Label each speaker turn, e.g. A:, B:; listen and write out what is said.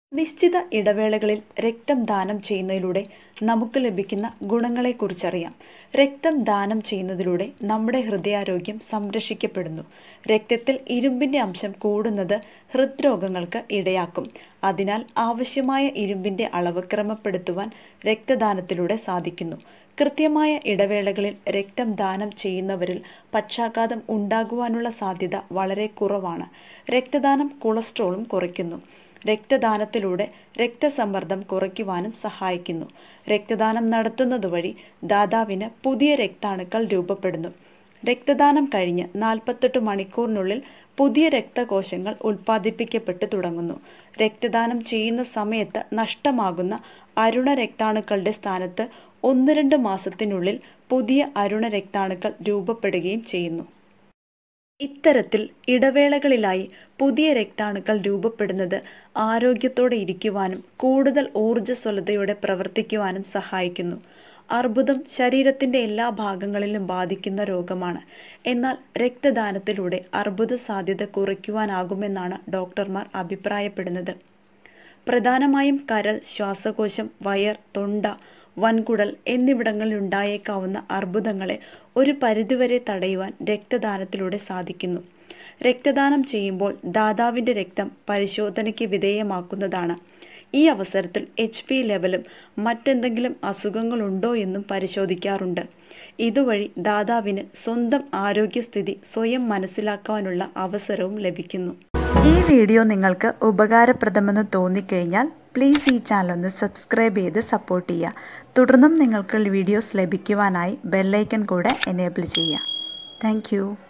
A: നിശ്ചിത ഇടവേളകളിൽ രക്തം ദാനം ചെയ്യുന്നതിലൂടെ നമുക്ക് ലഭിക്കുന്ന ഗുണങ്ങളെക്കുറിച്ചറിയാം രക്തം ദാനം ചെയ്യുന്നതിലൂടെ നമ്മുടെ ഹൃദയാരോഗ്യം സംരക്ഷിക്കപ്പെടുന്നു രക്തത്തിൽ ഇരുമ്പിന്റെ അംശം കൂടുന്നത് ഹൃദ്രോഗങ്ങൾക്ക് ഇടയാക്കും അതിനാൽ ആവശ്യമായ ഇരുമ്പിന്റെ അളവ് ക്രമപ്പെടുത്തുവാൻ രക്തദാനത്തിലൂടെ സാധിക്കുന്നു കൃത്യമായ ഇടവേളകളിൽ രക്തം ദാനം ചെയ്യുന്നവരിൽ പക്ഷാഘാതം ഉണ്ടാകുവാനുള്ള സാധ്യത വളരെ കുറവാണ് രക്തദാനം കൊളസ്ട്രോളും കുറയ്ക്കുന്നു രക്തദാനത്തിലൂടെ രക്തസമ്മർദ്ദം കുറയ്ക്കുവാനും സഹായിക്കുന്നു രക്തദാനം നടത്തുന്നത് വഴി ദാതാവിന് പുതിയ രക്താണുക്കൾ രൂപപ്പെടുന്നു രക്തദാനം കഴിഞ്ഞ് നാൽപ്പത്തെട്ട് മണിക്കൂറിനുള്ളിൽ പുതിയ രക്തകോശങ്ങൾ ഉൽപ്പാദിപ്പിക്കപ്പെട്ടു തുടങ്ങുന്നു രക്തദാനം ചെയ്യുന്ന സമയത്ത് നഷ്ടമാകുന്ന അരുണ രക്താണുക്കളുടെ സ്ഥാനത്ത് ഒന്ന് രണ്ട് മാസത്തിനുള്ളിൽ പുതിയ അരുണ രക്താണുക്കൾ രൂപപ്പെടുകയും ചെയ്യുന്നു ഇത്തരത്തിൽ ഇടവേളകളിലായി പുതിയ രക്താണുക്കൾ രൂപപ്പെടുന്നത് ആരോഗ്യത്തോടെ ഇരിക്കുവാനും കൂടുതൽ ഊർജ്ജസ്വലതയോടെ പ്രവർത്തിക്കുവാനും സഹായിക്കുന്നു അർബുദം ശരീരത്തിന്റെ എല്ലാ ഭാഗങ്ങളിലും ബാധിക്കുന്ന രോഗമാണ് എന്നാൽ രക്തദാനത്തിലൂടെ അർബുദ സാധ്യത കുറയ്ക്കുവാനാകുമെന്നാണ് ഡോക്ടർമാർ അഭിപ്രായപ്പെടുന്നത് പ്രധാനമായും കരൾ ശ്വാസകോശം വയർ തൊണ്ട വൻകുടൽ എന്നിവിടങ്ങളിൽ ഉണ്ടായേക്കാവുന്ന അർബുദങ്ങളെ ഒരു പരിധിവരെ തടയുവാൻ രക്തദാനത്തിലൂടെ സാധിക്കുന്നു രക്തദാനം ചെയ്യുമ്പോൾ ദാതാവിൻ്റെ രക്തം പരിശോധനയ്ക്ക് വിധേയമാക്കുന്നതാണ് ഈ അവസരത്തിൽ എച്ച് പി ലെവലും മറ്റെന്തെങ്കിലും അസുഖങ്ങളുണ്ടോ എന്നും പരിശോധിക്കാറുണ്ട് ഇതുവഴി ദാതാവിന് സ്വന്തം ആരോഗ്യസ്ഥിതി സ്വയം മനസ്സിലാക്കാനുള്ള അവസരവും ലഭിക്കുന്നു ഈ വീഡിയോ നിങ്ങൾക്ക് ഉപകാരപ്രദമെന്ന് തോന്നിക്കഴിഞ്ഞാൽ പ്ലീസ് ഈ ചാനൽ ഒന്ന് സബ്സ്ക്രൈബ് ചെയ്ത് സപ്പോർട്ട് ചെയ്യുക തുടർന്നും നിങ്ങൾക്ക് വീഡിയോസ് ലഭിക്കുവാനായി ബെല്ലൈക്കൺ കൂടെ എനേബിൾ ചെയ്യുക താങ്ക്